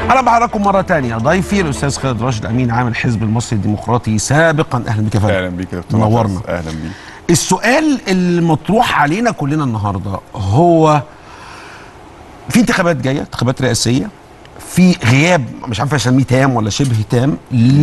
اهلا بحضراتكم مره تانية ضيفي الاستاذ خالد راشد امين عام الحزب المصري الديمقراطي سابقا اهلا بك يا فندم اهلا بيك يا دكتور منورنا. معتز. اهلا بيك السؤال المطروح علينا كلنا النهارده هو في انتخابات جايه انتخابات رئاسيه في غياب مش عارف اسميه تام ولا شبه تام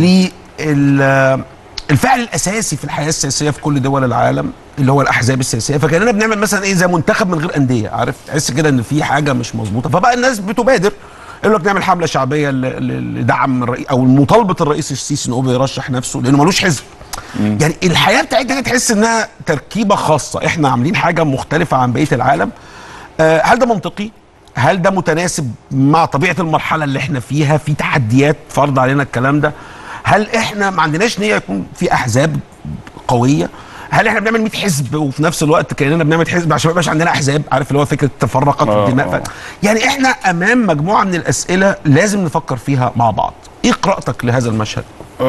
لل الفعل الاساسي في الحياه السياسيه في كل دول العالم اللي هو الاحزاب السياسيه فكاننا بنعمل مثلا ايه زي منتخب من غير انديه عارف تحس كده ان في حاجه مش مظبوطه فبقى الناس بتبادر يقول لك نعمل حمله شعبيه ل- ل- لدعم الرئيس او مطالبه الرئيس السيسي ان هو بيرشح نفسه لانه ملوش حزب يعني الحياه بتاعتنا تحس انها تركيبه خاصه احنا عاملين حاجه مختلفه عن بقيه العالم آه، هل ده منطقي هل ده متناسب مع طبيعه المرحله اللي احنا فيها في تحديات فرض علينا الكلام ده هل احنا ما عندناش نيه يكون في احزاب قويه هل احنا بنعمل 100 حزب وفي نفس الوقت كاننا بنعمل حزب عشان ما يبقاش عندنا احزاب عارف اللي هو فكره تفرقت آه، الدماء آه. ف... يعني احنا امام مجموعه من الاسئله لازم نفكر فيها مع بعض ايه قراءتك لهذا المشهد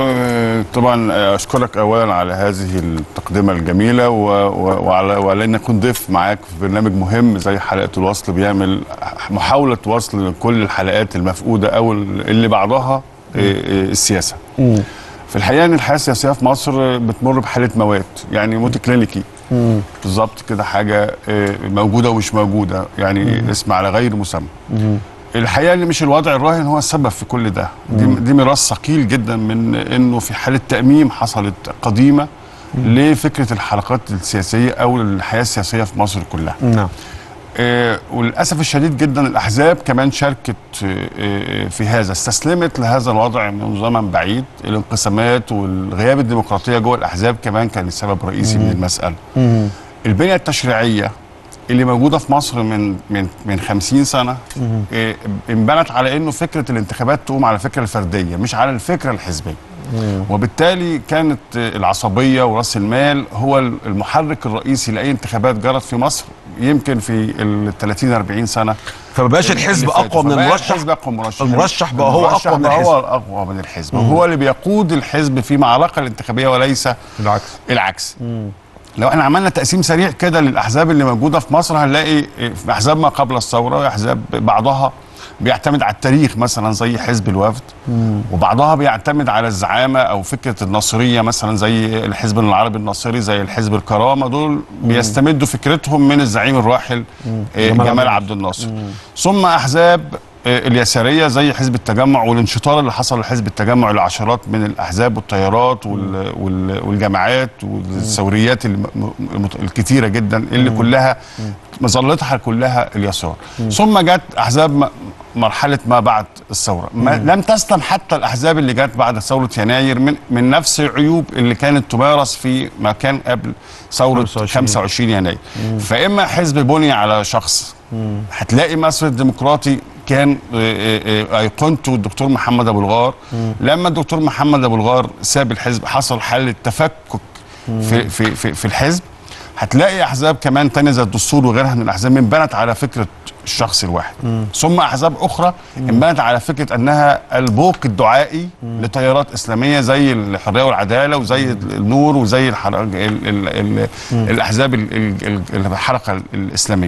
آه، طبعا آه، اشكرك اولا على هذه التقدمه الجميله و... و... وعلى وعلى ان اكون ضيف معاك في برنامج مهم زي حلقه الوصل بيعمل محاوله وصل لكل الحلقات المفقوده او اللي بعضها آه، آه، السياسه في الحقيقه ان الحياه السياسيه في مصر بتمر بحاله موات يعني موت كلينيكي بالظبط كده حاجه آه، موجوده ومش موجوده يعني اسم على غير مسمى الحقيقه اللي مش الوضع الراهن هو السبب في كل ده دي, دي ميراث ثقيل جدا من انه في حاله تاميم حصلت قديمه لفكره الحلقات السياسيه او الحياه السياسيه في مصر كلها نعم آه، وللاسف الشديد جدا الاحزاب كمان شاركت آه، آه، في هذا استسلمت لهذا الوضع من زمن بعيد الانقسامات والغياب الديمقراطيه جوه الاحزاب كمان كان سبب رئيسي من المساله البنيه التشريعيه اللي موجوده في مصر من من من 50 سنه آه، انبنت على انه فكره الانتخابات تقوم على الفكره الفرديه مش على الفكره الحزبيه وبالتالي كانت آه، العصبيه وراس المال هو المحرك الرئيسي لاي انتخابات جرت في مصر يمكن في ال 30 40 سنه فما بقاش الحزب اللي فاتوا. اقوى من فبقى المرشح الحزب اقوى من المرشح المرشح بقى هو المرشح أقوى من بقى الحزب. هو اقوى من الحزب وهو اللي بيقود الحزب في معركه الانتخابيه وليس بالعكس العكس لو احنا عملنا تقسيم سريع كده للاحزاب اللي موجوده في مصر هنلاقي في احزاب ما قبل الثوره احزاب بعضها بيعتمد على التاريخ مثلا زي حزب الوفد وبعضها بيعتمد على الزعامه او فكره الناصريه مثلا زي الحزب العربي الناصري زي الحزب الكرامه دول بيستمدوا فكرتهم من الزعيم الراحل آه، جمال جمال عبد عبد الناصر ثم احزاب آه، اليساريه زي حزب التجمع والانشطار اللي حصل لحزب التجمع لعشرات من الاحزاب والتيارات وال وال والجماعات والثوريات الم- م- الكتيره جدا اللي كلها مظلتها كلها اليسار ثم جت احزاب م- مرحله ما بعد الثوره ما لم تسلم حتى الاحزاب اللي جت بعد ثوره يناير من من نفس العيوب اللي كانت تمارس في ما كان قبل ثوره 25. 25 يناير فاما حزب بني على شخص هتلاقي مصر الديمقراطي كان آه، آه، آه، ايقونته الدكتور محمد ابو الغار لما الدكتور محمد ابو الغار ساب الحزب حصل حاله تفكك في في في, في الحزب هتلاقي احزاب كمان تانية زي الدستور وغيرها من الاحزاب انبنت على فكره الشخص الواحد ثم احزاب اخرى انبنت على فكره انها البوق الدعائي لتيارات اسلاميه زي الحريه والعداله وزي النور وزي الحر... ال... ال... ال... الاحزاب ال... ال... ال- الحركه الاسلاميه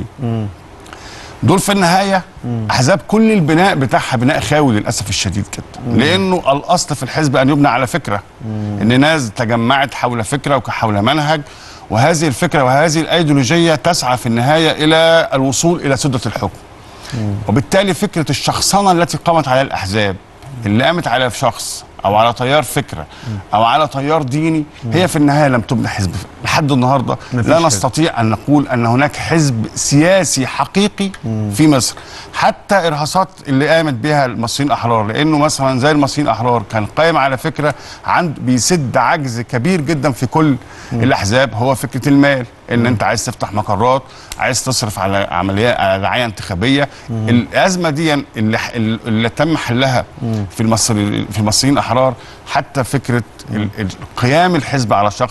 دول في النهايه احزاب كل البناء بتاعها بناء خاوي للاسف الشديد جدا لانه الاصل في الحزب ان يبنى على فكره ان ناس تجمعت حول فكره وحول منهج وهذه الفكره وهذه الايديولوجيه تسعى في النهايه الى الوصول الى سده الحكم وبالتالي فكره الشخصنه التي قامت عليها الاحزاب اللي قامت على شخص او على تيار فكره او على تيار ديني هي في النهايه لم تبنى حزب لحد النهارده مفيش لا حزب. نستطيع ان نقول ان هناك حزب سياسي حقيقي في مصر حتى ارهاصات اللي قامت بها المصريين الاحرار لانه مثلا زي المصريين الاحرار كان قائم على فكره عند بيسد عجز كبير جدا في كل الاحزاب هو فكره المال ان انت عايز تفتح مقرات عايز تصرف على عمليات على دعايه انتخابيه الازمه دي اللي, اللي تم حلها في المصري في المصريين الاحرار حتى فكره ال- ال- قيام الحزب على شخص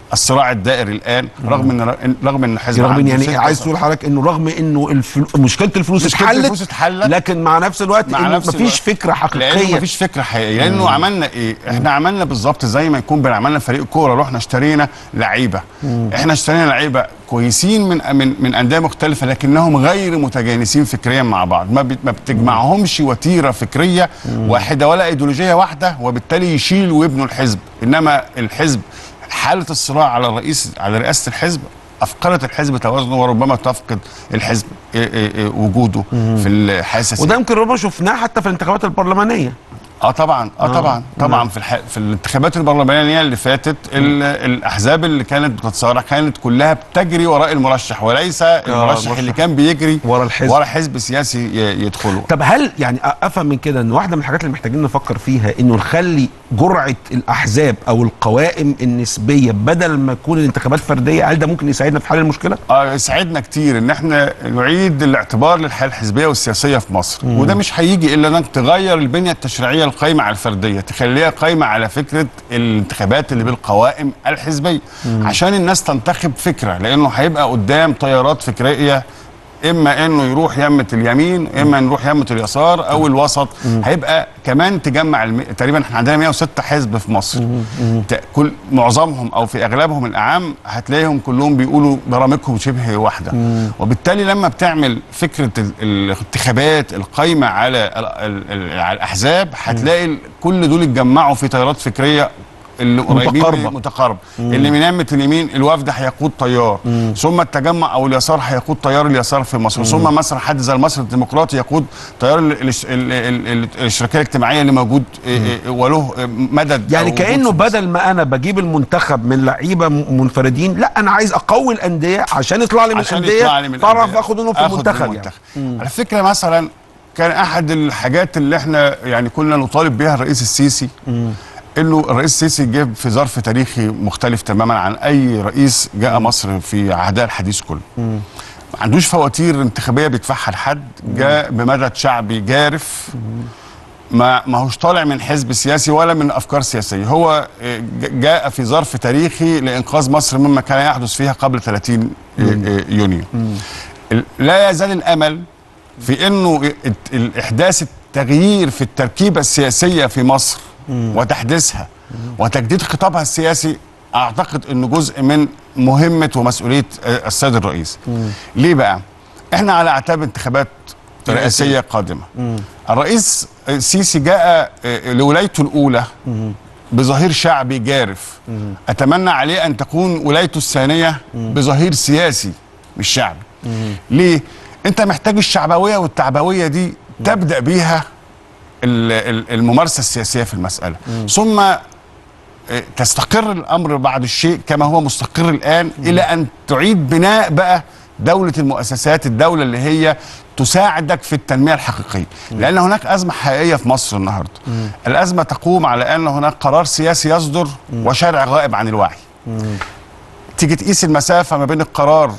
الصراع الدائري الان رغم ان رغم ان حزب رغم ان عنده يعني ستة عايز تقول حضرتك انه رغم انه الفلو... مشكله الفلوس مشكلة اتحلت الفلوس اتحلت. لكن مع نفس الوقت مع انه نفس مفيش الوقت. فكره لانه حقيقيه مفيش فكره حقيقيه لانه عملنا ايه احنا عملنا بالظبط زي ما يكون بنعملنا فريق كوره رحنا اشترينا لعيبه احنا اشترينا لعيبه كويسين من من من انديه مختلفه لكنهم غير متجانسين فكريا مع بعض ما بت- ما بتجمعهمش وتيره فكريه واحده ولا ايديولوجيه واحده وبالتالي يشيلوا ويبنوا الحزب انما الحزب حاله الصراع على الرئيس على رئاسه الحزب افقدت الحزب توازنه وربما تفقد الحزب إيه إيه إيه وجوده في الحياه السياسيه وده يمكن ربما شفناه حتى في الانتخابات البرلمانيه اه طبعا اه طبعا طبعا في الح... في الانتخابات البرلمانيه اللي فاتت ال... الاحزاب اللي كانت بتتصارع كانت كلها بتجري وراء المرشح وليس المرشح المرشح. اللي كان بيجري ورا الحزب. ورا حزب سياسي ي... يدخله طب هل يعني افهم من كده ان واحده من الحاجات اللي محتاجين نفكر فيها انه نخلي جرعه الاحزاب او القوائم النسبيه بدل ما تكون الانتخابات فرديه هل ده ممكن يساعدنا في حل المشكله؟ اه يسعدنا كتير ان احنا نعيد الاعتبار للحياه الحزبيه والسياسيه في مصر وده مش هيجي الا انك تغير البنيه التشريعيه القايمه على الفرديه تخليها قايمه على فكره الانتخابات اللي بالقوائم الحزبيه عشان الناس تنتخب فكره لانه هيبقى قدام تيارات فكريه اما انه يروح يمه اليمين اما نروح يمه اليسار او الوسط هيبقى كمان تجمع الم... تقريبا احنا عندنا 106 حزب في مصر ت... كل معظمهم او في اغلبهم الاعم هتلاقيهم كلهم بيقولوا برامجهم شبه واحده وبالتالي لما بتعمل فكره ال... الانتخابات القايمه على ال... ال... ال... على الاحزاب هتلاقي ال- كل دول اتجمعوا في تيارات فكريه اللي قريبين متقاربة. من- متقاربه اللي من يمه اليمين الوفد هيقود تيار ثم التجمع او اليسار هيقود تيار اليسار في مصر ثم مثلا حد زي المصري الديمقراطي يقود تيار ال- ال- ال- ال- ال- الاشتراكيه الاجتماعيه اللي موجود إيه إيه وله مدد يعني أو كانه وجود في مصر. بدل ما انا بجيب المنتخب من لعيبه م- منفردين لا انا عايز اقوي الانديه عشان يطلع لي من عشان يطلع لي الانديه من تعرف الأندية. اخد منهم في آخد المنتخب يعني المنتخب. على فكره مثلا كان احد الحاجات اللي احنا يعني كنا نطالب بها الرئيس السيسي انه الرئيس السيسي جه في ظرف تاريخي مختلف تماما عن اي رئيس جاء مصر في عهدها الحديث كله ما عندوش فواتير انتخابيه بيدفعها لحد جاء بمدد شعبي جارف ما ما هوش طالع من حزب سياسي ولا من افكار سياسيه هو آه، ج- جاء في ظرف تاريخي لانقاذ مصر مما كان يحدث فيها قبل 30 آه، آه، يونيو ال- لا يزال الامل في انه ال- ال- احداث التغيير في التركيبه السياسيه في مصر وتحديثها وتجديد خطابها السياسي اعتقد انه جزء من مهمه ومسؤوليه آه، السيد الرئيس ليه بقى احنا على اعتاب انتخابات رئاسيه قادمه الرئيس السيسي جاء آه، لولايته الاولى بظهير شعبي جارف اتمنى عليه ان تكون ولايته الثانيه بظهير سياسي مش شعبي ليه انت محتاج الشعبويه والتعبويه دي تبدا بيها ال- ال- الممارسه السياسيه في المساله ثم آه، تستقر الامر بعد الشيء كما هو مستقر الان الى ان تعيد بناء بقى دوله المؤسسات الدوله اللي هي تساعدك في التنميه الحقيقيه لان هناك ازمه حقيقيه في مصر النهارده الازمه تقوم على ان هناك قرار سياسي يصدر وشارع غائب عن الوعي تيجي تقيس المسافه ما بين القرار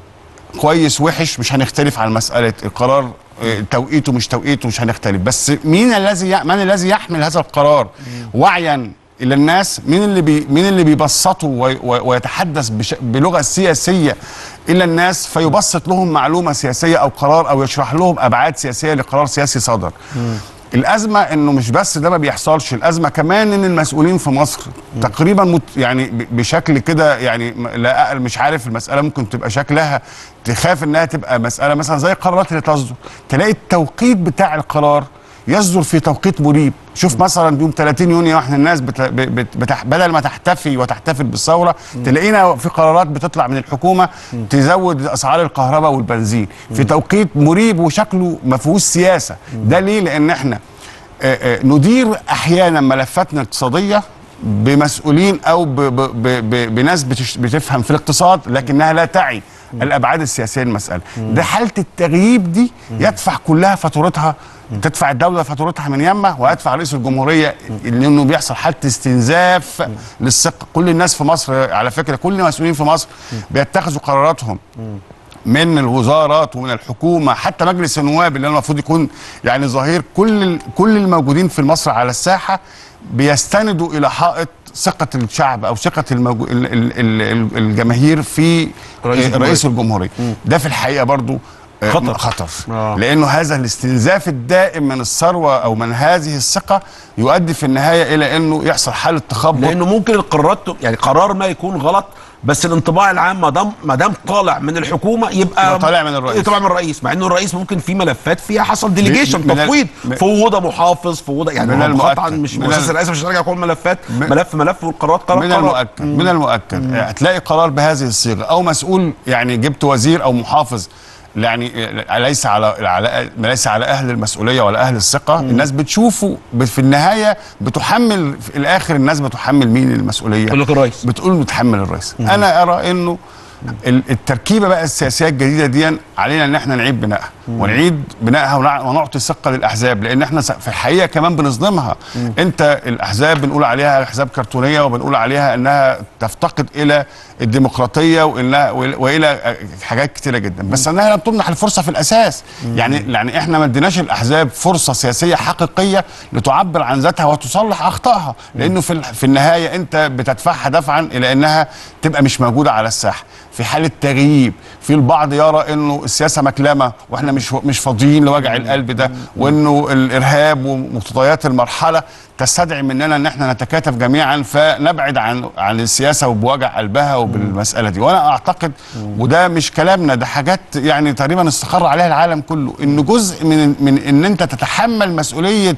كويس وحش مش هنختلف على مساله القرار آه، توقيته مش توقيته مش هنختلف بس مين الذي ي- من الذي يحمل هذا القرار وعيا الى الناس مين اللي بي مين اللي بيبسطه وي- وي- ويتحدث بش بلغه سياسيه الى الناس فيبسط لهم معلومه سياسيه او قرار او يشرح لهم ابعاد سياسيه لقرار سياسي صدر الازمه انه مش بس ده ما بيحصلش الازمه كمان ان المسؤولين في مصر تقريبا مت يعني ب- بشكل كده يعني م- لا مش عارف المساله ممكن تبقى شكلها تخاف انها تبقى مساله مثلا زي القرارات اللي تصدر تلاقي التوقيت بتاع القرار يصدر في توقيت مريب شوف مثلا يوم 30 يونيو احنا الناس بت... بت... بتح... بدل ما تحتفي وتحتفل بالثوره تلاقينا في قرارات بتطلع من الحكومه تزود اسعار الكهرباء والبنزين في توقيت مريب وشكله ما فيهوش سياسه ده ليه لان احنا آه، آه، ندير احيانا ملفاتنا الاقتصاديه بمسؤولين او ب ب ب ب بناس بتش بتفهم في الاقتصاد لكنها لا تعي الابعاد السياسيه للمساله ده حاله التغييب دي يدفع كلها فاتورتها تدفع الدوله فاتورتها من يمه ويدفع رئيس الجمهوريه لانه بيحصل حاله استنزاف للثقه كل الناس في مصر على فكره كل المسؤولين في مصر بيتخذوا قراراتهم من الوزارات ومن الحكومه حتى مجلس النواب اللي هو المفروض يكون يعني ظهير كل ال- كل الموجودين في مصر على الساحه بيستندوا الى حائط ثقه الشعب او ثقه الموجو... ال- ال- ال- الجماهير في رئيس رئيس, رئيس الجمهوريه ده في الحقيقه برضو آه، خطر. خطر آه. لانه هذا الاستنزاف الدائم من الثروه او من هذه الثقه يؤدي في النهايه الى انه يحصل حاله تخبط لانه ممكن القرارات يعني قرار ما يكون غلط بس الانطباع العام ما دام ما دام طالع من الحكومه يبقى يبقى طالع من الرئيس. طالع من الرئيس مع انه الرئيس ممكن في ملفات فيها حصل ديليجيشن من ال- تفويض م- فوضى محافظ فوضى يعني من هو المؤكد. قطعا مش من مؤسسه ال- الرئاسه مش هتراجع كل الملفات م- ملف ملف والقرارات قرار من قرار. المؤكد من المؤكد هتلاقي قرار بهذه الصيغه او مسؤول يعني جبت وزير او محافظ يعني ليس على على ليس على اهل المسؤوليه ولا اهل الثقه الناس بتشوفه ب- في النهايه بتحمل في الاخر الناس بتحمل مين المسؤوليه يقول لك الرئيس بتقول بتحمل الرئيس انا ارى انه ال- التركيبه بقى السياسيه الجديده دي علينا ان احنا نعيد بنائها ونعيد بنائها ونع- ونعطي ثقه للاحزاب لان احنا س- في الحقيقه كمان بنظلمها انت الاحزاب بنقول عليها احزاب كرتونيه وبنقول عليها انها تفتقد الى الديمقراطيه وانها وإلى- والى حاجات كتيره جدا بس انها لم تمنح الفرصه في الاساس يعني يعني احنا ما اديناش الاحزاب فرصه سياسيه حقيقيه لتعبر عن ذاتها وتصلح اخطائها لانه في ال- في النهايه انت بتدفعها دفعا الى انها تبقى مش موجوده على الساحه في حاله تغييب في البعض يرى انه السياسه مكلمه واحنا مش مش فاضيين لوجع القلب ده وانه الارهاب ومقتضيات المرحله تستدعي مننا ان احنا نتكاتف جميعا فنبعد عن عن السياسه وبوجع قلبها وبالمساله دي وانا اعتقد وده مش كلامنا ده حاجات يعني تقريبا استقر عليها العالم كله ان جزء من من ان انت تتحمل مسؤوليه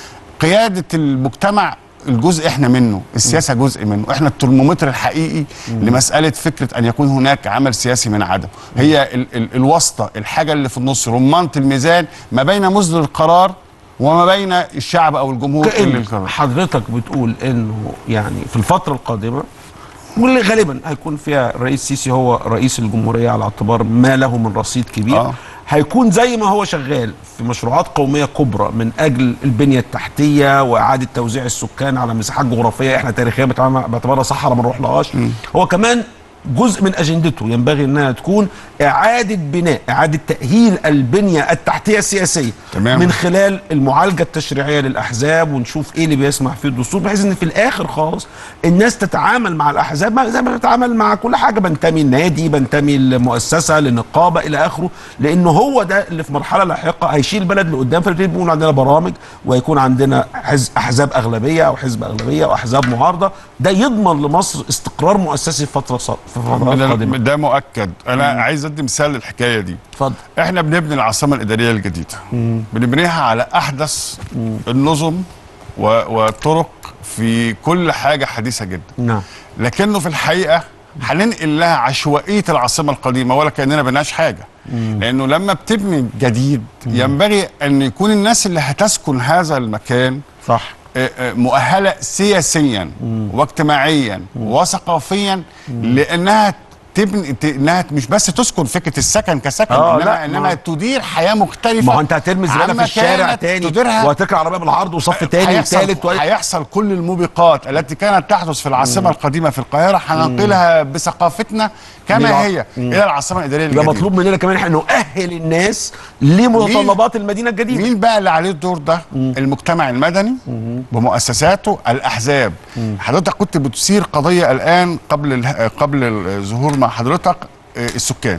قياده المجتمع الجزء احنا منه السياسه جزء منه احنا الترمومتر الحقيقي لمساله فكره ان يكون هناك عمل سياسي من عدم هي ال ال الواسطه الحاجه اللي في النص رمانه الميزان ما بين مصدر القرار وما بين الشعب او الجمهور اللي كأن القرار حضرتك بتقول انه يعني في الفتره القادمه واللي غالبا هيكون فيها الرئيس السيسي هو رئيس الجمهوريه على اعتبار ما له من رصيد كبير آه. هيكون زي ما هو شغال في مشروعات قوميه كبرى من اجل البنيه التحتيه واعاده توزيع السكان على مساحات جغرافيه احنا تاريخيا بتعامل- باعتبارها صحراء ما نروحلهاش هو كمان جزء من اجندته ينبغي انها تكون اعاده بناء اعاده تاهيل البنيه التحتيه السياسيه تمام. من خلال المعالجه التشريعيه للاحزاب ونشوف ايه اللي بيسمح فيه الدستور بحيث ان في الاخر خالص الناس تتعامل مع الاحزاب ما- زي ما بتتعامل مع كل حاجه بنتمي لنادي بنتمي لمؤسسه لنقابه الى اخره لانه هو ده اللي في مرحله لاحقه هيشيل البلد لقدام فبالتالي بيكون عندنا برامج ويكون عندنا حز احزاب اغلبيه او حزب اغلبيه واحزاب معارضه ده يضمن لمصر استقرار مؤسسي في فتره ص- في فترات ده, قادمه ده مؤكد انا عايز ادي مثال للحكايه دي اتفضل احنا بنبني العاصمه الاداريه الجديده بنبنيها على احدث النظم و- والطرق في كل حاجه حديثه جدا نعم لكنه في الحقيقه هننقل لها عشوائيه العاصمه القديمه ولا كاننا بناش حاجه لانه لما بتبني جديد ينبغي ان يكون الناس اللي هتسكن هذا المكان صح آه، آه، مؤهله سياسيا واجتماعيا وثقافيا لانها تبني ت- انها مش بس تسكن فكره السكن كسكن آه، انما لا، انما ما- تدير حياه مختلفه ما هو انت هترمي زباله عما في الشارع كانت تاني تديرها وهتركب عربيه بالعرض وصف تاني هيحصل- وتالت و... هيحصل كل الموبقات التي كانت تحدث في العاصمه القديمه في القاهره هننقلها بثقافتنا كما للع- هي الى العاصمه الاداريه يبقى الجديده مطلوب مننا كمان احنا نؤهل الناس لمتطلبات المدينه الجديده مين بقى اللي عليه الدور ده المجتمع المدني بمؤسساته الاحزاب حضرتك كنت بتثير قضيه الان قبل ال- قبل الظهور مع حضرتك آه، السكان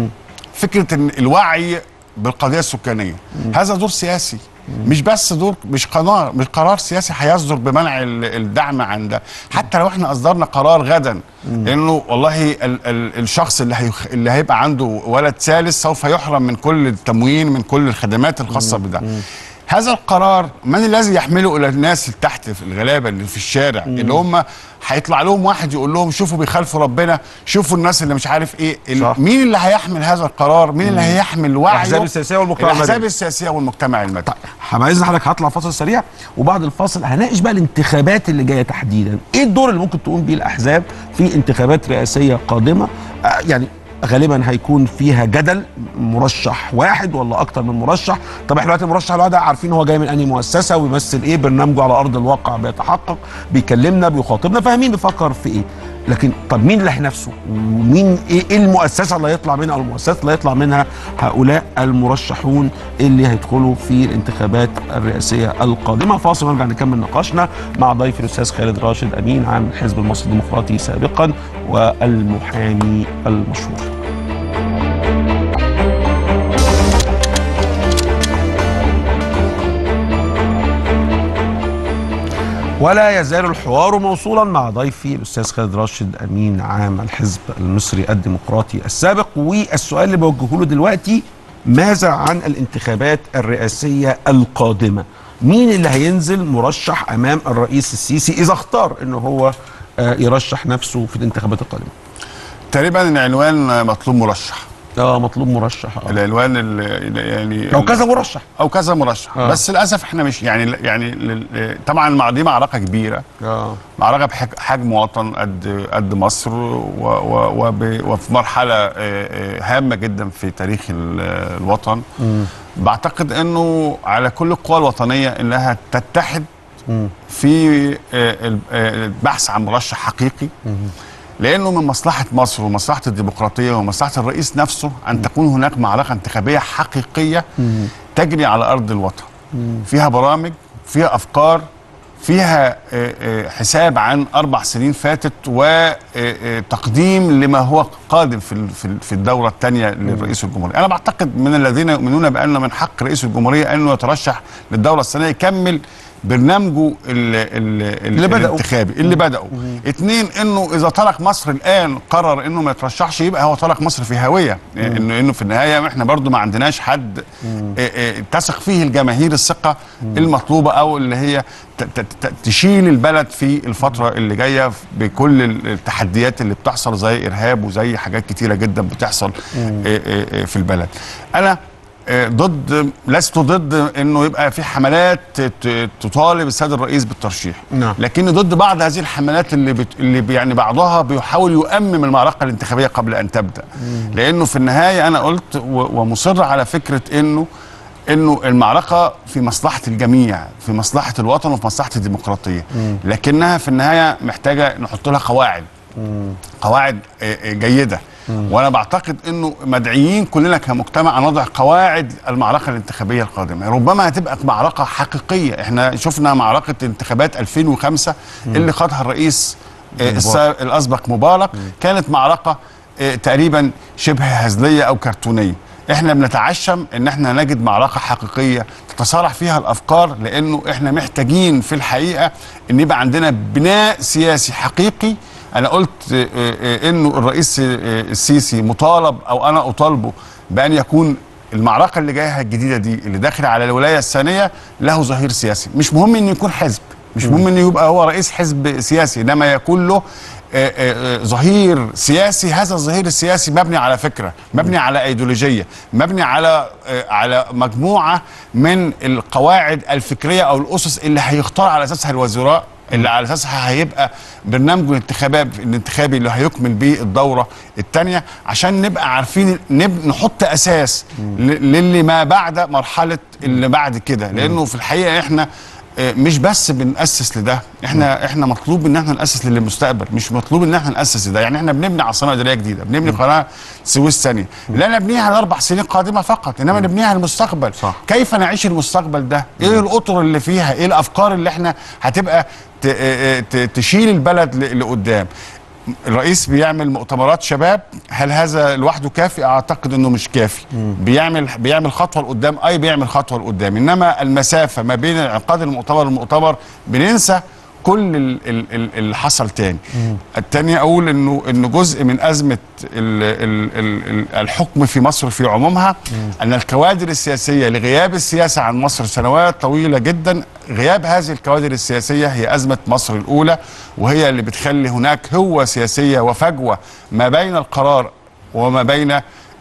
فكره ان الوعي بالقضيه السكانيه هذا دور سياسي مش بس دور مش قرار مش قرار سياسي هيصدر بمنع ال- الدعم عن ده حتى لو احنا اصدرنا قرار غدا انه والله ال ال الشخص اللي هيخ اللي هيبقى عنده ولد ثالث سوف يحرم من كل التموين من كل الخدمات الخاصه بده هذا القرار من الذي يحمله الى الناس اللي تحت في الغلابه اللي في الشارع اللي هم هيطلع لهم واحد يقول لهم شوفوا بيخالفوا ربنا شوفوا الناس اللي مش عارف ايه ال- صح. مين اللي هيحمل هذا القرار مين اللي هيحمل وعيه الأحزاب السياسية والمجتمع الاحزاب المدني. السياسيه والمجتمع المدني عايز حضرتك هطلع فاصل سريع وبعد الفاصل هناقش بقى الانتخابات اللي جايه تحديدا ايه الدور اللي ممكن تقوم بيه الاحزاب في انتخابات رئاسيه قادمه آه يعني غالبا هيكون فيها جدل مرشح واحد ولا اكتر من مرشح طب احنا دلوقتي المرشح الواحد ده عارفين هو جاي من انهي مؤسسه ويمثل ايه برنامجه على ارض الواقع بيتحقق بيكلمنا بيخاطبنا فاهمين بيفكر في ايه لكن طب مين اللي هينافسه ومين ايه إيه المؤسسه اللي هيطلع منها او المؤسسات اللي هيطلع منها هؤلاء المرشحون اللي هيدخلوا في الانتخابات الرئاسيه القادمه فاصل ونرجع نكمل نقاشنا مع ضيفي الاستاذ خالد راشد امين عام الحزب المصري الديمقراطي سابقا والمحامي المشهور ولا يزال الحوار موصولا مع ضيفي الاستاذ خالد راشد امين عام الحزب المصري الديمقراطي السابق والسؤال اللي بوجهه له دلوقتي ماذا عن الانتخابات الرئاسيه القادمه؟ مين اللي هينزل مرشح امام الرئيس السيسي اذا اختار ان هو آه، يرشح نفسه في الانتخابات القادمه؟ تقريبا العنوان مطلوب مرشح اه مطلوب مرشح آه. العنوان ال- يعني او كذا مرشح او كذا مرشح آه. بس للاسف احنا مش يعني يعني لل- طبعا مع- دي معركه كبيره اه معركه بحجم وطن قد قد مصر و و وب- وفي مرحله آه، آه، هامه جدا في تاريخ ال- الوطن بعتقد انه على كل القوى الوطنيه انها تتحد في آه، ال- آه، البحث عن مرشح حقيقي لانه من مصلحه مصر ومصلحه الديمقراطيه ومصلحه الرئيس نفسه ان تكون هناك معركه انتخابيه حقيقيه تجري على ارض الوطن فيها برامج فيها افكار فيها آه، آه، حساب عن اربع سنين فاتت وتقديم لما هو قادم في ال- في ال- في الدوره الثانيه لرئيس الجمهوريه انا بعتقد من الذين يؤمنون بان من حق رئيس الجمهوريه انه يترشح للدوره الثانيه يكمل برنامجه ال ال اللي بدأوا. الانتخابي اللي بدأوا اتنين انه اذا ترك مصر الان قرر انه ما يترشحش يبقى هو ترك مصر في هاويه انه انه في النهايه احنا برضو ما عندناش حد اه، اه، تثق فيه الجماهير الثقه المطلوبه او اللي هي ت- ت- ت- تشيل البلد في الفتره اللي جايه بكل ال- التحديات اللي بتحصل زي ارهاب وزي حاجات كتيره جدا بتحصل اه، اه، اه، في البلد انا آه، ضد لست ضد انه يبقى في حملات ت- تطالب السيد الرئيس بالترشيح نعم. لكن ضد بعض هذه الحملات اللي بت... اللي بي- يعني بعضها بيحاول يؤمم المعركه الانتخابيه قبل ان تبدا لانه في النهايه انا قلت و... ومصر على فكره انه انه المعركه في مصلحه الجميع في مصلحه الوطن وفي مصلحه الديمقراطيه لكنها في النهايه محتاجه نحط لها قواعد قواعد آه، آه، جيده وانا بعتقد انه مدعيين كلنا كمجتمع ان نضع قواعد المعركه الانتخابيه القادمه ربما هتبقى معركه حقيقيه احنا شفنا معركه انتخابات 2005 اللي خاضها الرئيس آه، السا- الاسبق مبارك كانت معركه آه، تقريبا شبه هزليه او كرتونيه احنا بنتعشم ان احنا نجد معركه حقيقيه تتصارع فيها الافكار لانه احنا محتاجين في الحقيقه ان يبقى عندنا بناء سياسي حقيقي انا قلت آه، آه، انه الرئيس آه، السيسي مطالب او انا اطالبه بان يكون المعركه اللي جايه الجديده دي اللي داخل على الولايه الثانيه له ظهير سياسي مش مهم انه يكون حزب مش مهم انه يبقى هو رئيس حزب سياسي انما يكون له آه، آه، آه، ظهير سياسي هذا الظهير السياسي مبني على فكره مبني على ايديولوجيه مبني على آه، على مجموعه من القواعد الفكريه او الاسس اللي هيختار على اساسها الوزراء اللي على اساسها هيبقى برنامجه الانتخابي الانتخابي اللي هيكمل بيه الدوره الثانيه عشان نبقى عارفين نب نحط اساس ل- للي ما بعد مرحله اللي بعد كده لانه في الحقيقه احنا آه، مش بس بنأسس لده احنا احنا مطلوب ان احنا نأسس للمستقبل مش مطلوب ان احنا نأسس لده يعني احنا بنبني عاصمه اداريه جديده بنبني قناه سويس ثانيه لا نبنيها لاربع سنين قادمه فقط انما نبنيها للمستقبل صح. كيف نعيش المستقبل ده ايه الاطر اللي فيها ايه الافكار اللي احنا هتبقى ت- آه، ت- تشيل البلد ل- لقدام الرئيس بيعمل مؤتمرات شباب هل هذا لوحده كافي اعتقد انه مش كافي بيعمل بيعمل خطوه لقدام اي بيعمل خطوه لقدام انما المسافه ما بين انعقاد المؤتمر والمؤتمر بننسى كل ال- ال- ال- اللي حصل تاني التاني اقول انه انه جزء من ازمه ال ال ال ال الحكم في مصر في عمومها ان الكوادر السياسيه لغياب السياسه عن مصر سنوات طويله جدا غياب هذه الكوادر السياسيه هي ازمه مصر الاولى وهي اللي بتخلي هناك هوه سياسيه وفجوه ما بين القرار وما بين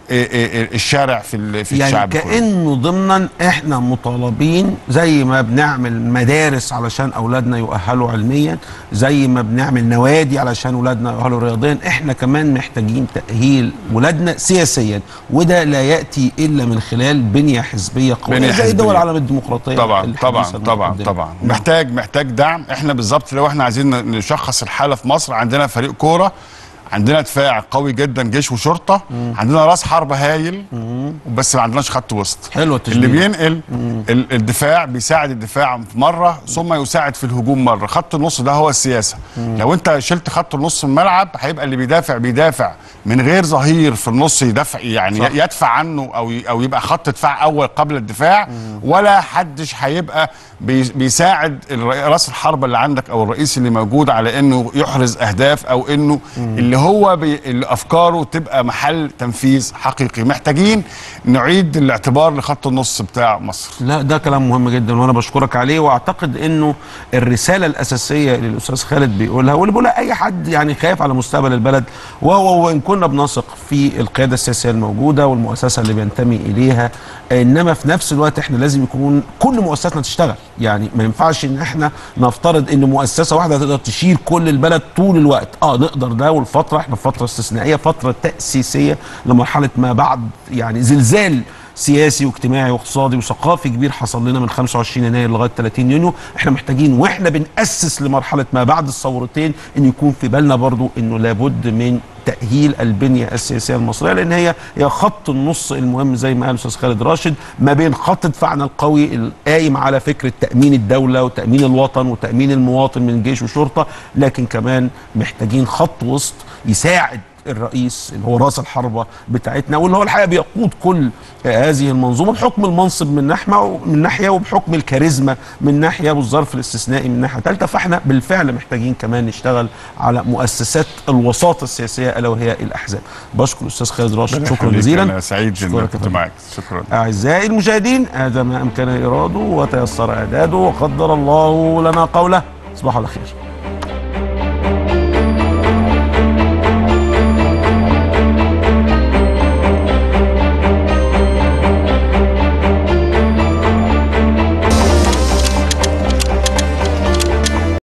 إيه إيه الشارع في ال- في يعني الشعب كله. كانه ضمنا احنا مطالبين زي ما بنعمل مدارس علشان اولادنا يؤهلوا علميا زي ما بنعمل نوادي علشان اولادنا يؤهلوا رياضيا احنا كمان محتاجين تاهيل ولادنا سياسيا وده لا ياتي الا من خلال بنيه حزبيه قويه بنية زي دول حزبية. العالم الديمقراطيه طبعا الحديثة طبعا طبعا المتقدمة. طبعا نعم. محتاج محتاج دعم احنا بالظبط لو احنا عايزين نشخص الحاله في مصر عندنا فريق كوره عندنا دفاع قوي جدا جيش وشرطه عندنا راس حرب هايل بس ما عندناش خط وسط حلو التشبيه اللي بينقل ال- الدفاع بيساعد الدفاع مره ثم يساعد في الهجوم مره خط النص ده هو السياسه لو انت شلت خط النص من الملعب هيبقى اللي بيدافع بيدافع من غير ظهير في النص يدافع يعني صح. يدفع عنه او ي- او يبقى خط دفاع اول قبل الدفاع ولا حدش هيبقى بي- بيساعد الر- راس الحربه اللي عندك او الرئيس اللي موجود على انه يحرز اهداف او انه اللي هو بي اللي افكاره تبقى محل تنفيذ حقيقي محتاجين نعيد الاعتبار لخط النص بتاع مصر لا ده كلام مهم جدا وانا بشكرك عليه واعتقد انه الرساله الاساسيه اللي الاستاذ خالد بيقولها واللي بيقولها اي حد يعني خايف على مستقبل البلد وهو وان كنا بنثق في القياده السياسيه الموجوده والمؤسسه اللي بينتمي اليها انما في نفس الوقت احنا لازم يكون كل مؤسساتنا تشتغل يعني ما ينفعش ان احنا نفترض ان مؤسسه واحده تقدر تشيل كل البلد طول الوقت اه نقدر ده والفتره احنا في فتره استثنائيه فتره تاسيسيه لمرحله ما بعد يعني زلزال سياسي واجتماعي واقتصادي وثقافي كبير حصل لنا من 25 يناير لغايه 30 يونيو احنا محتاجين واحنا بناسس لمرحله ما بعد الثورتين ان يكون في بالنا برضو انه لابد من تاهيل البنيه السياسيه المصريه لان هي هي خط النص المهم زي ما قال الاستاذ خالد راشد ما بين خط دفاعنا القوي القايم على فكره تامين الدوله وتامين الوطن وتامين المواطن من جيش وشرطه لكن كمان محتاجين خط وسط يساعد الرئيس اللي هو راس الحربه بتاعتنا واللي هو الحقيقه بيقود كل آه، هذه المنظومه بحكم المنصب من ناحيه من ناحيه وبحكم الكاريزما من ناحيه والظرف الاستثنائي من ناحيه ثالثه فاحنا بالفعل محتاجين كمان نشتغل على مؤسسات الوساطه السياسيه الا وهي الاحزاب بشكر الاستاذ خالد راشد شكرا يخليك، جزيلا انا سعيد أشكرك ان يا كنت فندم. معاك شكرا أعزائي المشاهدين هذا ما أمكن إراده وتيسر إعداده وقدر الله لنا قوله تصبحوا على خير